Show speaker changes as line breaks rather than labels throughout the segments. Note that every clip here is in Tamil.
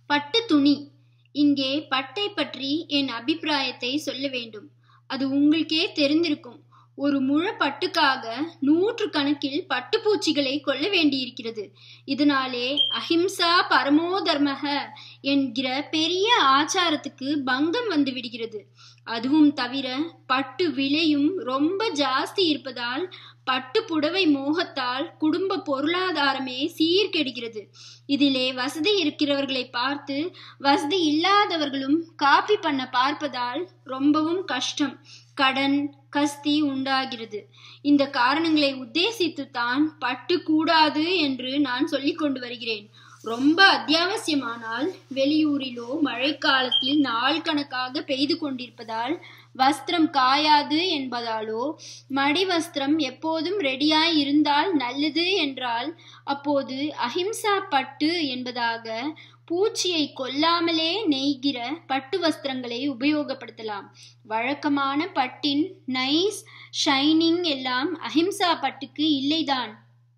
பட்டு துணி இங்கே பட்டை பற்றி என் அபிப்பிராயத்தை சொல்ல வேண்டும் அது உங்களுக்கே தெரிந்திருக்கும் ஒரு முழ பட்டுக்காக நூற்று கணக்கில் பட்டுப்பூச்சிகளை கொல்ல வேண்டியிருக்கிறது இதனாலே அஹிம்சா பரமோ தர்மக என்கிற பெரிய ஆச்சாரத்துக்கு பங்கம் வந்து விடுகிறது அதுவும் தவிர பட்டு விலையும் ரொம்ப ஜாஸ்தி இருப்பதால் பட்டு புடவை மோகத்தால் குடும்ப பொருளாதாரமே சீர்கெடுகிறது இதிலே வசதி இருக்கிறவர்களை பார்த்து வசதி இல்லாதவர்களும் காப்பி பண்ண பார்ப்பதால் ரொம்பவும் கஷ்டம் கடன் கஸ்தி உண்டாகிறது இந்த காரணங்களை உத்தேசித்துத்தான் பட்டு கூடாது என்று நான் சொல்லிக் கொண்டு வருகிறேன் ரொம்ப அத்தியாவசியமானால் வெளியூரிலோ மழைக்காலத்தில் நாள் கணக்காக பெய்து கொண்டிருப்பதால் வஸ்திரம் காயாது என்பதாலோ மடி வஸ்திரம் எப்போதும் ரெடியாய் இருந்தால் நல்லது என்றால் அப்போது அஹிம்சா பட்டு என்பதாக பூச்சியை கொல்லாமலே நெய்கிற பட்டு வஸ்திரங்களை உபயோகப்படுத்தலாம் வழக்கமான பட்டின் நைஸ் ஷைனிங் எல்லாம் அஹிம்சா பட்டுக்கு இல்லைதான்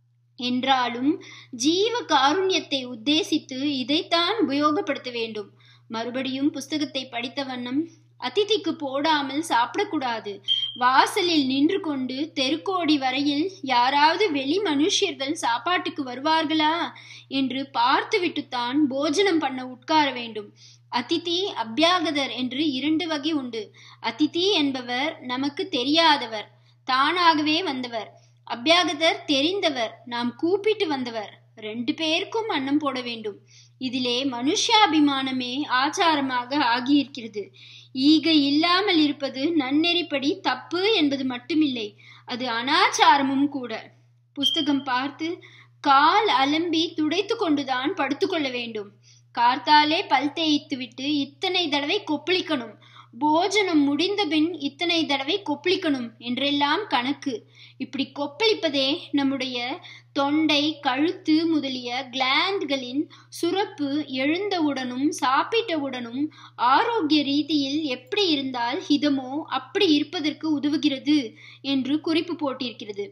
என்றாலும் ஜீவ காருண்யத்தை உத்தேசித்து இதைத்தான் உபயோகப்படுத்த வேண்டும் மறுபடியும் புஸ்தகத்தை படித்த வண்ணம் அதிதிக்கு போடாமல் சாப்பிடக்கூடாது வாசலில் நின்று கொண்டு தெருக்கோடி வரையில் யாராவது வெளி மனுஷியர்கள் சாப்பாட்டுக்கு வருவார்களா என்று பார்த்துவிட்டுத்தான் போஜனம் பண்ண உட்கார வேண்டும் அதிதி அபியாகதர் என்று இரண்டு வகை உண்டு அதிதி என்பவர் நமக்கு தெரியாதவர் தானாகவே வந்தவர் அபியாகதர் தெரிந்தவர் நாம் கூப்பிட்டு வந்தவர் ரெண்டு பேருக்கும் அன்னம் போட வேண்டும் இதிலே மனுஷாபிமானமே ஆச்சாரமாக ஆகியிருக்கிறது ஈகை இல்லாமல் இருப்பது நன்னெறிப்படி தப்பு என்பது மட்டுமில்லை அது அனாச்சாரமும் கூட புஸ்தகம் பார்த்து கால் அலம்பி துடைத்து கொண்டுதான் படுத்துக்கொள்ள வேண்டும் கார்த்தாலே பல் தேய்த்து விட்டு இத்தனை தடவை கொப்பளிக்கணும் போஜனம் முடிந்தபின் இத்தனை தடவை கொப்பளிக்கணும் என்றெல்லாம் கணக்கு இப்படி கொப்பளிப்பதே நம்முடைய தொண்டை கழுத்து முதலிய கிளாண்ட்களின் சுரப்பு எழுந்தவுடனும் சாப்பிட்டவுடனும் ஆரோக்கிய ரீதியில் எப்படி இருந்தால் ஹிதமோ அப்படி இருப்பதற்கு உதவுகிறது என்று குறிப்பு போட்டிருக்கிறது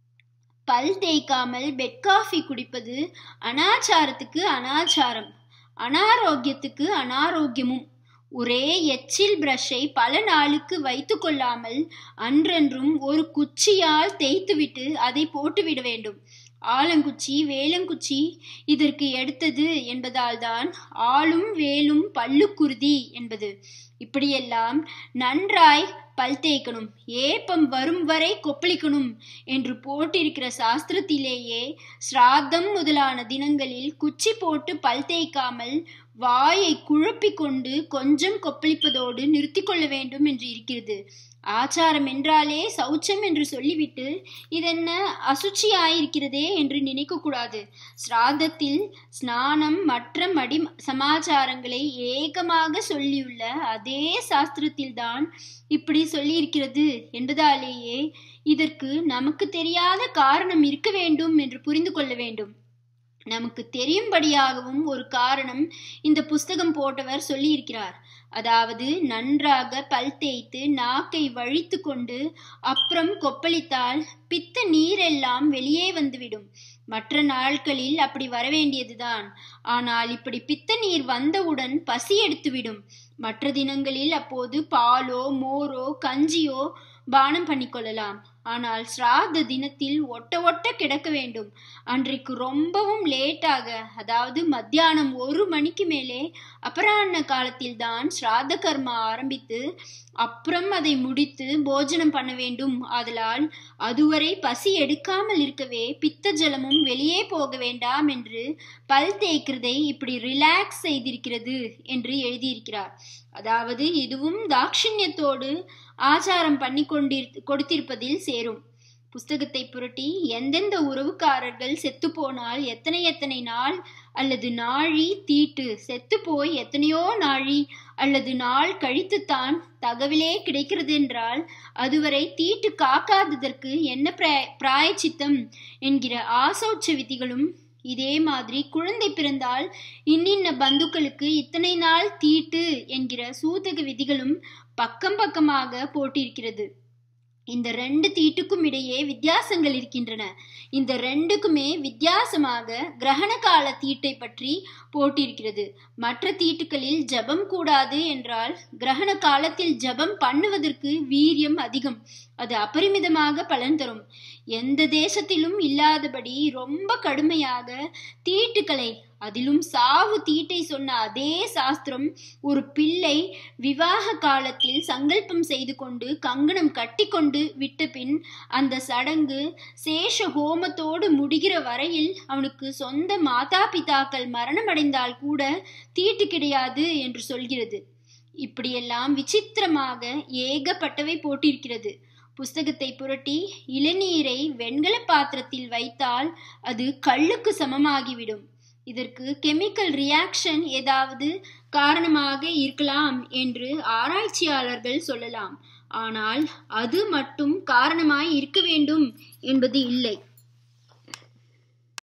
பல் தேய்க்காமல் பெட் காஃபி குடிப்பது அனாச்சாரத்துக்கு அனாச்சாரம் அனாரோக்கியத்துக்கு அனாரோக்கியமும் ஒரே எச்சில் பிரஷை பல நாளுக்கு வைத்து கொள்ளாமல் அன்றன்றும் ஒரு குச்சியால் தேய்த்துவிட்டு அதை போட்டுவிட வேண்டும் ஆலங்குச்சி வேலங்குச்சி இதற்கு எடுத்தது என்பதால் தான் ஆளும் வேலும் பல்லுக்குருதி என்பது இப்படியெல்லாம் நன்றாய் பல் தேய்க்கணும் ஏப்பம் வரும் வரை கொப்பளிக்கணும் என்று போட்டிருக்கிற சாஸ்திரத்திலேயே ஸ்ராத்தம் முதலான தினங்களில் குச்சி போட்டு பல் தேய்க்காமல் வாயை குழப்பிக் கொண்டு கொஞ்சம் கொப்பளிப்பதோடு நிறுத்தி கொள்ள வேண்டும் என்று இருக்கிறது ஆச்சாரம் என்றாலே சௌச்சம் என்று சொல்லிவிட்டு இதென்ன அசுச்சியாயிருக்கிறதே என்று நினைக்க கூடாது ஸ்ராத்தத்தில் ஸ்நானம் மற்ற மடி சமாச்சாரங்களை ஏகமாக சொல்லியுள்ள அதே சாஸ்திரத்தில்தான் இப்படி சொல்லியிருக்கிறது என்பதாலேயே இதற்கு நமக்கு தெரியாத காரணம் இருக்க வேண்டும் என்று புரிந்து கொள்ள வேண்டும் நமக்கு தெரியும்படியாகவும் ஒரு காரணம் இந்த புஸ்தகம் போட்டவர் சொல்லியிருக்கிறார் அதாவது நன்றாக பல் தேய்த்து நாக்கை வழித்து கொண்டு அப்புறம் கொப்பளித்தால் பித்த நீரெல்லாம் வெளியே வந்துவிடும் மற்ற நாட்களில் அப்படி வரவேண்டியதுதான் ஆனால் இப்படி பித்த நீர் வந்தவுடன் பசி எடுத்துவிடும் மற்ற தினங்களில் அப்போது பாலோ மோரோ கஞ்சியோ பானம் பண்ணிக்கொள்ளலாம் ஆனால் ஸ்ராத்த தினத்தில் ஒட்ட ஒட்ட கிடக்க வேண்டும் அன்றைக்கு ரொம்பவும் லேட்டாக அதாவது மத்தியானம் ஒரு மணிக்கு மேலே அபராண்ண காலத்தில் தான் ஸ்ராத்த கர்மா ஆரம்பித்து அப்புறம் அதை முடித்து போஜனம் பண்ண வேண்டும் ஆதலால் அதுவரை பசி எடுக்காமல் இருக்கவே பித்த ஜலமும் வெளியே போக வேண்டாம் என்று பல் தேய்க்கிறதை இப்படி ரிலாக்ஸ் செய்திருக்கிறது என்று எழுதியிருக்கிறார் அதாவது இதுவும் தாட்சிணியத்தோடு ஆச்சாரம் பண்ணி கொண்டிரு கொடுத்திருப்பதில் சேரும் புஸ்தகத்தை புரட்டி எந்தெந்த உறவுக்காரர்கள் செத்து போனால் எத்தனை எத்தனை நாள் அல்லது நாழி தீட்டு செத்து போய் எத்தனையோ நாழி அல்லது நாள் கழித்துத்தான் தகவலே கிடைக்கிறது என்றால் அதுவரை தீட்டு காக்காததற்கு என்ன பிராயச்சித்தம் என்கிற ஆசோட்ச விதிகளும் இதே மாதிரி குழந்தை பிறந்தால் இன்னின்ன பந்துக்களுக்கு இத்தனை நாள் தீட்டு என்கிற சூதக விதிகளும் பக்கம் பக்கமாக போட்டிருக்கிறது இந்த ரெண்டு தீட்டுக்கும் இடையே வித்தியாசங்கள் இருக்கின்றன இந்த ரெண்டுக்குமே வித்தியாசமாக கிரகண கால தீட்டை பற்றி போட்டிருக்கிறது மற்ற தீட்டுகளில் ஜபம் கூடாது என்றால் கிரகண காலத்தில் ஜபம் பண்ணுவதற்கு வீரியம் அதிகம் அது அபரிமிதமாக பலன் தரும் எந்த தேசத்திலும் இல்லாதபடி ரொம்ப கடுமையாக தீட்டுக்களை அதிலும் சாவு தீட்டை சொன்ன அதே சாஸ்திரம் ஒரு பிள்ளை விவாக காலத்தில் சங்கல்பம் செய்து கொண்டு கங்கணம் கட்டிக்கொண்டு விட்ட பின் அந்த சடங்கு சேஷ ஹோமத்தோடு முடிகிற வரையில் அவனுக்கு சொந்த மாதா பிதாக்கள் மரணமடைந்தால் கூட தீட்டு கிடையாது என்று சொல்கிறது இப்படியெல்லாம் விசித்திரமாக ஏகப்பட்டவை போட்டிருக்கிறது புஸ்தகத்தை புரட்டி இளநீரை வெண்கல பாத்திரத்தில் வைத்தால் அது கல்லுக்கு சமமாகிவிடும் இதற்கு கெமிக்கல் ரியாக்ஷன் ஏதாவது காரணமாக இருக்கலாம் என்று ஆராய்ச்சியாளர்கள் சொல்லலாம் ஆனால் அது மட்டும் காரணமாய் இருக்க வேண்டும் என்பது இல்லை